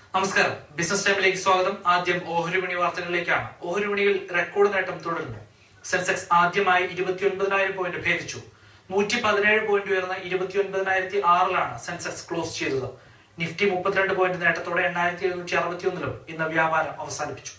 നമസ്കാരം ബിസിനസ് ടൈമിലേക്ക് സ്വാഗതം ആദ്യം ഓഹരി വിപണി വാർത്തകളിലേക്കാണ് ഓഹരി വിപണിയിൽ റെക്കോർഡ് നേട്ടം തുടരുന്നു സെൻസെക്സ് ആദ്യമായി ഇരുപത്തിയൊൻപതിനായിരം പോയിന്റ് ഭേദിച്ചു നൂറ്റി പതിനേഴ് പോയിന്റ് ഉയർന്ന ഇരുപത്തിയൊൻപതിനായിരത്തി ആറിലാണ് സെൻസെക്സ് ക്ലോസ് ചെയ്തത് നിഫ്റ്റി മുപ്പത്തിരണ്ട് പോയിന്റ് നേട്ടത്തോടെ എണ്ണായിരത്തി എഴുന്നൂറ്റി അറുപത്തിയൊന്നിലും ഇന്ന് വ്യാപാരം അവസാനിപ്പിച്ചു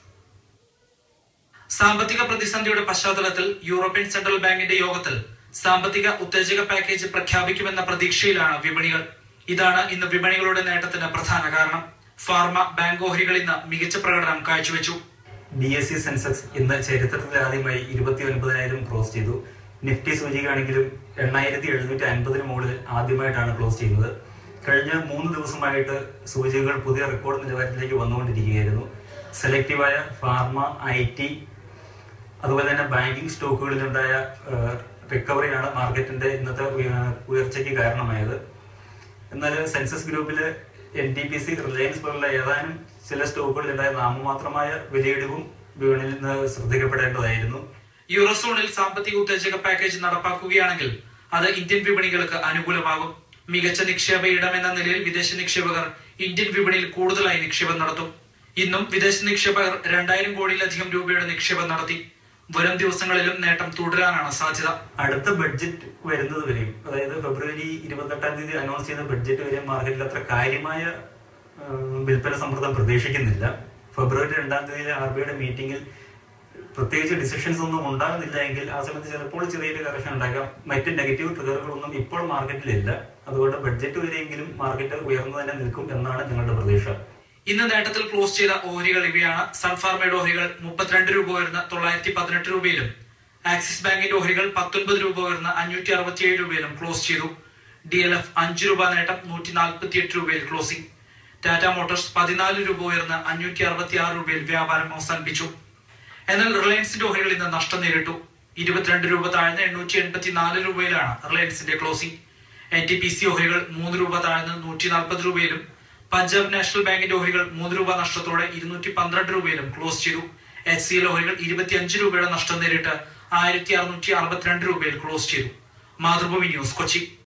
സാമ്പത്തിക പ്രതിസന്ധിയുടെ പശ്ചാത്തലത്തിൽ യൂറോപ്യൻ സെൻട്രൽ ബാങ്കിന്റെ യോഗത്തിൽ സാമ്പത്തിക ഉത്തേജക പാക്കേജ് പ്രഖ്യാപിക്കുമെന്ന പ്രതീക്ഷയിലാണ് വിപണികൾ ഇതാണ് ഇന്ന് വിപണികളുടെ നേട്ടത്തിന് പ്രധാന കാരണം ഫാർമ ബാങ്ക് ഓഹരികൾ ഇന്ന് മികച്ച പ്രകടനം കാഴ്ചവെച്ചു ബി എസ് സി സെൻസെക്സ് ഇന്ന് ചരിത്രത്തിൽ ആദ്യമായി ഇരുപത്തി ഒൻപതിനായിരം ക്ലോസ് ചെയ്തു നിഫ്റ്റി സൂചികയാണെങ്കിലും എണ്ണായിരത്തി എഴുന്നൂറ്റി അൻപതിന് മുകളിൽ ആദ്യമായിട്ടാണ് ക്ലോസ് ചെയ്യുന്നത് കഴിഞ്ഞ മൂന്ന് ദിവസമായിട്ട് സൂചികകൾ പുതിയ റെക്കോർഡ് നിലവാരത്തിലേക്ക് വന്നുകൊണ്ടിരിക്കുകയായിരുന്നു സെലക്റ്റീവായ ഫാർമ ഐ ടി അതുപോലെ തന്നെ ബാങ്കിങ് സ്റ്റോക്കുകളിലുണ്ടായ റിക്കവറിയാണ് മാർക്കറ്റിന്റെ ഇന്നത്തെ ഉയ- ഉയർച്ചയ്ക്ക് കാരണമായത് എന്നാൽ സെൻസസ് ഗ്രൂപ്പില് N T P C Reliance പോലുള്ള ഏതാനും ചില സ്റ്റോക്കുകളിലുണ്ടായ നാമമാത്രമായ വിലയിടിവും വിപണിയിൽ നിന്ന് ശ്രദ്ധിക്കപ്പെടേണ്ടതായിരുന്നു യൂറോസോണിൽ സാമ്പത്തിക ഉത്തേജക പാക്കേജ് നടപ്പാക്കുകയാണെങ്കിൽ അത് ഇന്ത്യൻ വിപണികൾക്ക് അനുകൂലമാകും മികച്ച നിക്ഷേപ ഇടം എന്ന നിലയിൽ വിദേശ നിക്ഷേപകർ ഇന്ത്യൻ വിപണിയിൽ കൂടുതലായി നിക്ഷേപം നടത്തും ഇന്നും വിദേശ നിക്ഷേപകർ രണ്ടായിരം കോടിയിലധികം രൂപയുടെ നിക്ഷേപം നടത്തി വരും ദിവസങ്ങളിലും നേട്ടം തുടരാനാണ് സാധ്യത അടുത്ത ബഡ്ജറ്റ് വരുന്നത് വരെയും അതായത് ഫെബ്രുവരി ഇരുപത്തെട്ടാം തീയതി അനൗൺസ് ചെയ്ത ബഡ്ജറ്റ് വരെ മാർക്കറ്റിൽ അത്ര കാര്യമായ ആ, വിൽപ്പന സമ്മർദ്ദം പ്രതീക്ഷിക്കുന്നില്ല ഫെബ്രുവരി രണ്ടാം തീയതി ആർ ബിയുടെ മീറ്റിംഗിൽ പ്രത്യേകിച്ച് ഡിസിഷൻസ് ഒന്നും ഉണ്ടാകുന്നില്ല എങ്കിൽ ആ സമയത്ത് ചിലപ്പോൾ ചെറിയൊരു കറക്ഷൻ ഉണ്ടാകാം മറ്റ് നെഗറ്റീവ് ട്രിഗറുകളൊന്നും ഇപ്പോൾ മാർക്കറ്റിലില്ല അതുകൊണ്ട് ബഡ്ജറ്റ് വരെയെങ്കിലും മാർക്കറ്റ് ഉയർന്നു തന്നെ നിൽക്കും എന്നാണ് ഞങ്ങളുടെ പ്രതീക്ഷ ഇന്ന് നേട്ടത്തിൽ ക്ലോസ് ചെയ്ത ഓഹരികൾ ഇവയാണ് സൺഫാർമയുടെ ഓഹരികൾ മുപ്പത്തിരണ്ട് രൂപ ഉയർന്ന് തൊള്ളായിരത്തി പതിനെട്ട് രൂപയിലും ആക്സിസ് ബാങ്കിന്റെ ഓഹരികൾ പത്തൊൻപത് രൂപ ഉയർന്ന് അഞ്ഞൂറ്റി അറുപത്തിയേഴ് രൂപയിലും ക്ലോസ് ചെയ്തു ഡി എൽ എഫ് അഞ്ച് രൂപ നേട്ടം നൂറ്റി നാൽപ്പത്തി എട്ട് രൂപയിൽ ക്ലോസിംഗ് ടാറ്റ മോട്ടോഴ്സ് പതിനാല് രൂപ ഉയർന്ന് അഞ്ഞൂറ്റി അറുപത്തി ആറ് രൂപയിൽ വ്യാപാരം അവസാനിപ്പിച്ചു എന്നാൽ റിലയൻസിന്റെ ഓഹരികൾ ഇന്ന് നഷ്ടം നേരിട്ടു ഇരുപത്തിരണ്ട് രൂപ താഴ്ന്ന് എണ്ണൂറ്റി എൺപത്തി നാല് രൂപയിലാണ് റിലയൻസിന്റെ closing N T P C ഓഹരികൾ മൂന്ന് രൂപ താഴ്ന്ന് നൂറ്റി നാൽപ്പത് രൂപയിലും പഞ്ചാബ് നാഷണൽ ബാങ്കിന്റെ ഓഹരികൾ മൂന്ന് രൂപ നഷ്ടത്തോടെ ഇരുന്നൂറ്റി പന്ത്രണ്ട് രൂപയിലും ക്ലോസ് ചെയ്തു എച്ച് സി എൽ ഓഹരികൾ ഇരുപത്തിയഞ്ച് രൂപയുടെ നഷ്ടം നേരിട്ട് ആയിരത്തി അറുന്നൂറ്റി അറുപത്തിരണ്ട് രൂപയിൽ ക്ലോസ് ചെയ്തു മാതൃഭൂമി ന്യൂസ് കൊച്ചി